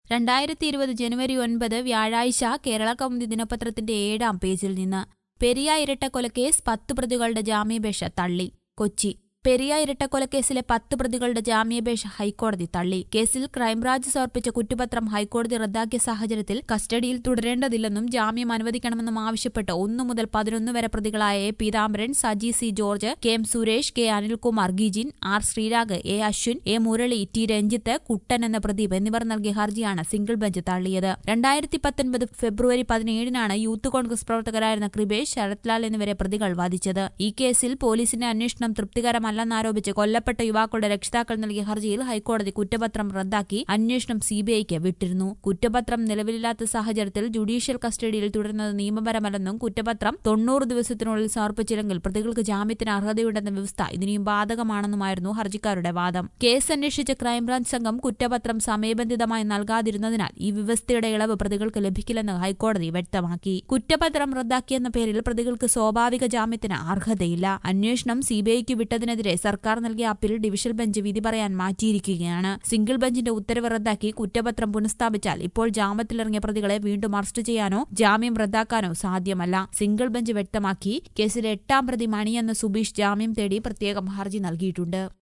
രണ്ടായിരത്തി ഇരുപത് ജനുവരി ഒൻപത് വ്യാഴാഴ്ച കേരള കൗമുദി ദിനപത്രത്തിന്റെ ഏഴാം പേജിൽ നിന്ന് പെരിയ ഇരട്ടക്കൊലക്കേസ് പത്ത് പ്രതികളുടെ ജാമ്യാപേക്ഷ തള്ളി കൊച്ചി പെരിയ ഇരട്ടക്കൊലക്കേസിലെ പത്ത് പ്രതികളുടെ ജാമ്യാപേക്ഷ ഹൈക്കോടതി തള്ളി കേസിൽ ക്രൈംബ്രാഞ്ച് സമർപ്പിച്ച കുറ്റപത്രം ഹൈക്കോടതി റദ്ദാക്കിയ സാഹചര്യത്തിൽ കസ്റ്റഡിയിൽ തുടരേണ്ടതില്ലെന്നും ജാമ്യം അനുവദിക്കണമെന്നും ആവശ്യപ്പെട്ട് ഒന്നു മുതൽ പതിനൊന്ന് വരെ പ്രതികളായ A Peethambaran Saji C George K M Suresh K Anilkumar Gijin R Sreerag A Ashwin A Murali T Ranjith Kuttan എന്ന പ്രദീപ് എന്നിവർ നൽകിയ ഹർജിയാണ് സിംഗിൾ ബെഞ്ച് തള്ളിയത് രണ്ടായിരത്തി പത്തൊൻപത് ഫെബ്രുവരി പതിനേഴിനാണ് യൂത്ത് കോൺഗ്രസ് പ്രവർത്തകരായിരുന്ന കൃപേഷ് ശരത്ലാൽ എന്നിവരെ പ്രതികൾ വധിച്ചത് ഈ കേസിൽ പോലീസിന്റെ അന്വേഷണം തൃപ്തികരമല്ലെന്നാരോപിച്ച് കൊല്ലപ്പെട്ട യുവാക്കളുടെ രക്ഷിതാക്കൾ നൽകിയ ഹർജിയിൽ ഹൈക്കോടതി കുറ്റപത്രം റദ്ദാക്കി അന്വേഷണം സിബിഐക്ക് വിട്ടിരുന്നു കുറ്റപത്രം നിലവിലില്ലാത്ത സാഹചര്യത്തിൽ ജുഡീഷ്യൽ കസ്റ്റഡിയിൽ തുടരുന്നത് നിയമപരമല്ലെന്നും കുറ്റപത്രം തൊണ്ണൂറ് ദിവസത്തിനുള്ളിൽ സമർപ്പിച്ചില്ലെങ്കിൽ പ്രതികൾക്ക് ജാമ്യത്തിന് അർഹതയുണ്ടെന്ന വ്യവസ്ഥ ഇതിനെയും ബാധകമാണെന്നുമായിരുന്നു ഹർജിക്കാരുടെ വാദം കേസ് അന്വേഷിച്ച ക്രൈംബ്രാഞ്ച് സംഘം കുറ്റപത്രം സമയബന്ധിതമായി നൽകാതിരുന്നതിനാൽ ഈ വ്യവസ്ഥയുടെ ഇളവ് പ്രതികൾക്ക് ലഭിക്കില്ലെന്ന് ഹൈക്കോടതി വ്യക്തമാക്കി കുറ്റപത്രം റദ്ദാക്കിയെന്ന പേരിൽ പ്രതികൾക്ക് സ്വാഭാവിക ജാമ്യത്തിന് അർഹതയില്ല അന്വേഷണം സിബിഐക്ക് വിട്ടതിനെതിരെ സർക്കാർ നൽകിയ അപ്പീൽ ഡിവിഷൻ ബെഞ്ച് വിധി പറയാൻ മാറ്റിയിരിക്കുകയാണ് സിംഗിൾ ബെഞ്ചിന്റെ ഉത്തരവ് റദ്ദാക്കി കുറ്റപത്രം പുനഃസ്ഥാപിച്ചാൽ ഇപ്പോൾ ജാമ്യത്തിലിറങ്ങിയ പ്രതികളെ വീണ്ടും അറസ്റ്റ് ചെയ്യാനോ ജാമ്യം റദ്ദാക്കാനോ സാധ്യമല്ല സിംഗിൾ ബെഞ്ച് വ്യക്തമാക്കി കേസിലെ എട്ടാം പ്രതി മണി എന്ന സുബീഷ് ജാമ്യം തേടി പ്രത്യേകം ഹർജി നൽകിയിട്ടുണ്ട്